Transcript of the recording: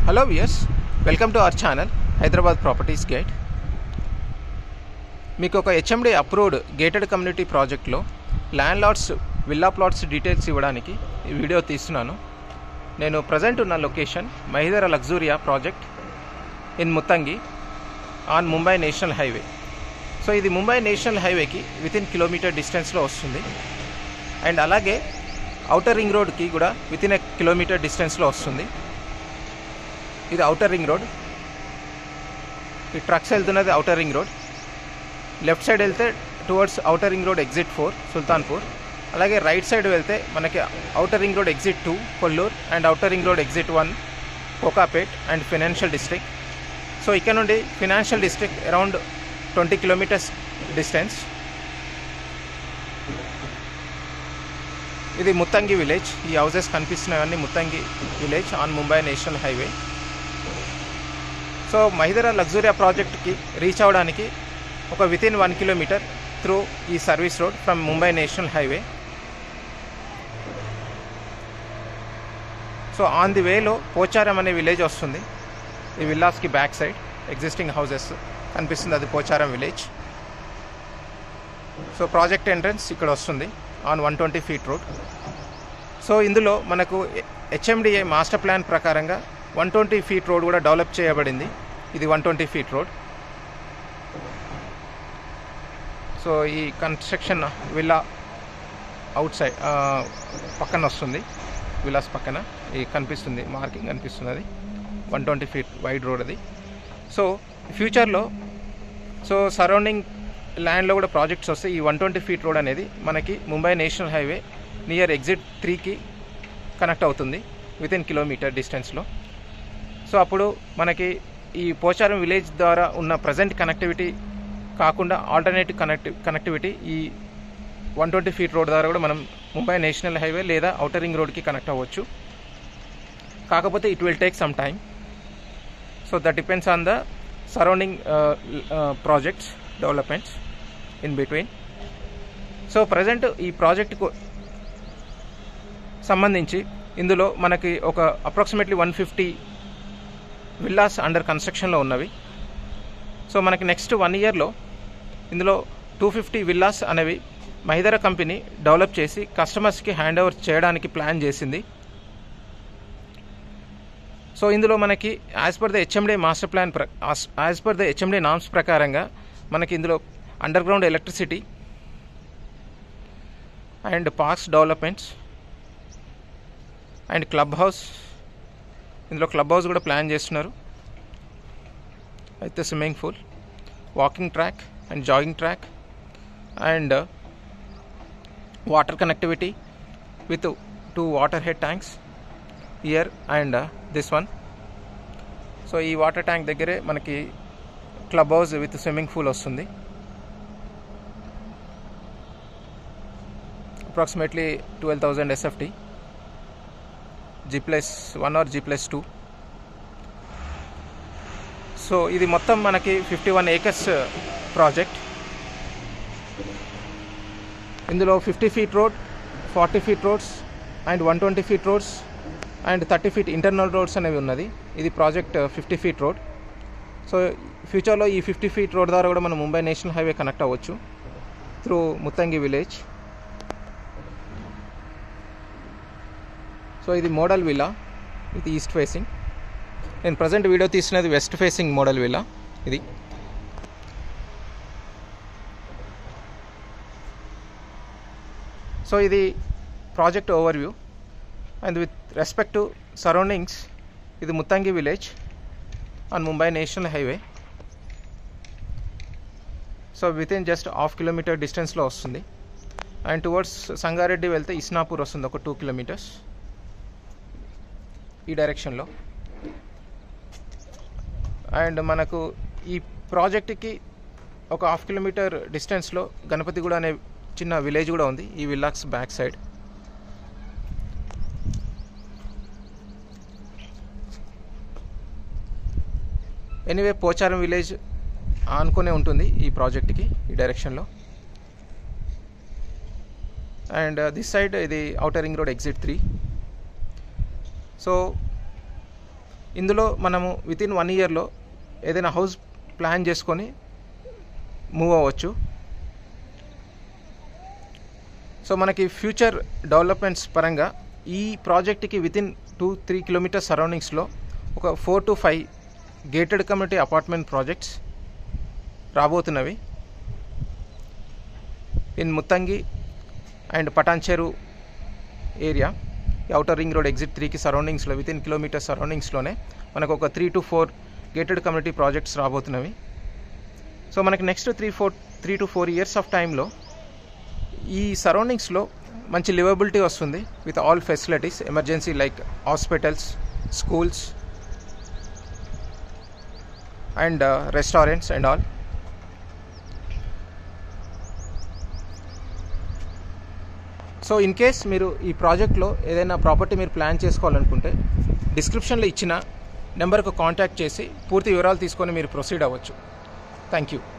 hello viewers welcome to our channel Hyderabad properties guide మీకు ఒక HMD approved gated community ప్రాజెక్ట్లో land lots villa plots details ఇవ్వడానికి ఈ video తీస్తున్నాను నేను ప్రజెంట్ ఉన్న location Mahidhara Luxuria project in Muthangi on Mumbai national highway so ఇది ముంబై నేషనల్ హైవేకి విత్ ఇన్ కిలోమీటర్ డిస్టెన్స్లో వస్తుంది అండ్ అలాగే అవుటర్ రింగ్ రోడ్కి కూడా విత్ ఇన్ ఎ కిలోమీటర్ డిస్టెన్స్లో వస్తుంది ఇది అవుటర్ రింగ్ రోడ్ ఈ ట్రక్స్ వెళ్తున్నది outer ring road left side వెళ్తే towards outer ring road exit four Sultanpur అలాగే రైట్ సైడ్ వెళ్తే మనకి outer ring road exit two Kollur and outer ring road exit one Kokapet and financial district so ఇక్కడ నుండి financial district around twenty kilometers distance ఇది Muthangi village ఈ houses కనిపిస్తున్నవన్నీ Muthangi village on Mumbai national highway so Mahidhara Luxuria ప్రాజెక్ట్కి reach అవ్వడానికి ఒక with in one kilometer through ఈ service road from Mumbai national highway so on the వేలో పోచారం అనే విలేజ్ వస్తుంది ఈ విల్లాస్కి బ్యాక్ సైడ్ ఎగ్జిస్టింగ్ హౌసెస్ కనిపిస్తుంది అది Pocharam village so project entrance ఇక్కడ వస్తుంది on one twenty feet road so ఇందులో మనకు హెచ్ఎండిఏ మాస్టర్ ప్లాన్ ప్రకారంగా వన్ ట్వంటీ ఫీట్ రోడ్ కూడా డెవలప్ చేయబడింది ఇది one twenty feet road so ఈ కన్స్ట్రక్షన్ విల్లా అవుట్ సైడ్ పక్కన వస్తుంది విలాస్ పక్కన ఈ కనిపిస్తుంది మార్కింగ్ కనిపిస్తుంది అది one twenty feet wide road అది సో ఫ్యూచర్లో సో సరౌండింగ్ ల్యాండ్లో కూడా ప్రాజెక్ట్స్ వస్తే ఈ వన్ ట్వంటీ ఫీట్ రోడ్ అనేది మనకి Mumbai national highway near exit త్రీకి కనెక్ట్ అవుతుంది విత్ ఇన్ కిలోమీటర్ డిస్టెన్స్లో సో అప్పుడు మనకి ఈ పోచారం విలేజ్ ద్వారా ఉన్న ప్రజెంట్ కనెక్టివిటీ కాకుండా ఆల్టర్నేటివ్ కనెక్టి కనెక్టివిటీ ఈ వన్ ట్వంటీ ఫీట్ రోడ్ ద్వారా కూడా మనం ముంబై నేషనల్ హైవే లేదా అవుటర్ రింగ్ రోడ్కి కనెక్ట్ అవ్వచ్చు కాకపోతే it will take some time so that depends on the surrounding projects developments in between so present ఈ ప్రాజెక్టుకు సంబంధించి ఇందులో మనకి ఒక approximately one fifty villas under కన్స్ట్రక్షన్లో ఉన్నవి సో మనకి నెక్స్ట్ వన్ ఇయర్లో ఇందులో టూ ఫిఫ్టీ విల్లాస్ అనేవి మహిదర కంపెనీ డెవలప్ చేసి కస్టమర్స్కి హ్యాండ్ ఓవర్ చేయడానికి ప్లాన్ చేసింది సో ఇందులో మనకి as per the HMDA master plan ప్ర as per the HMDA norms ప్రకారంగా మనకి ఇందులో under ground electricity and parks developments and club house ఇందులో క్లబ్ హౌస్ కూడా ప్లాన్ చేస్తున్నారు అయితే swimming pool walking track and jogging track and water connectivity with two water head tanks here and this one so ఈ water tank దగ్గరే మనకి club house with swimming pool వస్తుంది approximately twelve thousand SFT G plus one R G plus two so ఇది మొత్తం మనకి fifty one acres project ఇందులో fifty feet road forty feet roads and one twenty feet roads and thirty feet internal roads అనేవి ఉన్నది ఇది project fifty feet road so ఫ్యూచర్లో ఈ fifty feet road ద్వారా కూడా మనం ముంబై నేషనల్ హైవే కనెక్ట్ అవ్వచ్చు త్రూ ముత్తంగి విలేజ్ సో ఇది మోడల్ విలా ఇది ఈస్ట్ ఫేసింగ్ నేను ప్రజెంట్ వీడియో తీసినది వెస్ట్ ఫేసింగ్ మోడల్ విలా ఇది సో ఇది project overview and with respect to surroundings ఇది Muthangi village on Mumbai national highway so with in just half kilometer డిస్టెన్స్లో వస్తుంది and towards Sangareddy వెళ్తే ఇస్నాపూర్ వస్తుంది ఒక టూ కిలోమీటర్స్ ఈ డైరెక్షన్లో అండ్ మనకు ఈ ప్రాజెక్ట్కి ఒక హాఫ్ కిలోమీటర్ డిస్టెన్స్లో గణపతిగూడ అనే చిన్న విలేజ్ కూడా ఉంది ఈ విల్లాక్స్ back side anyway Pocharam village ఆనుకునే ఉంటుంది ఈ ప్రాజెక్ట్కి ఈ డైరెక్షన్లో అండ్ దిస్ సైడ్ ఇది outer ring road exit three so ఇందులో మనము విత్ ఇన్ వన్ ఇయర్లో ఏదైనా హౌస్ ప్లాన్ చేసుకొని మూవ్ అవ్వచ్చు సో మనకి ఫ్యూచర్ డెవలప్మెంట్స్ పరంగా ఈ ప్రాజెక్ట్కి with in two three kilometers సరౌండింగ్స్లో ఒక four to five gated community apartment projects రాబోతున్నవి in Muthangi and Patancheru area outer ring road exit త్రీకి సరౌండింగ్స్లో విత్ ఇన్ కిలోమీటర్ సరౌండింగ్స్లోనే మనకు ఒక three to four gated community projects రాబోతున్నవి సో మనకి next three four three to four years of టైంలో ఈ సరౌండింగ్స్లో మంచి లివబిలిటీ వస్తుంది with all facilities emergency like hospitals schools and restaurants and all so in case మీరు ఈ ప్రాజెక్ట్లో ఏదైనా ప్రాపర్టీ మీరు ప్లాన్ చేసుకోవాలనుకుంటే డిస్క్రిప్షన్లో ఇచ్చిన నెంబర్కు కాంటాక్ట్ చేసి పూర్తి వివరాలు తీసుకొని మీరు ప్రొసీడ్ అవ్వచ్చు థ్యాంక్ యూ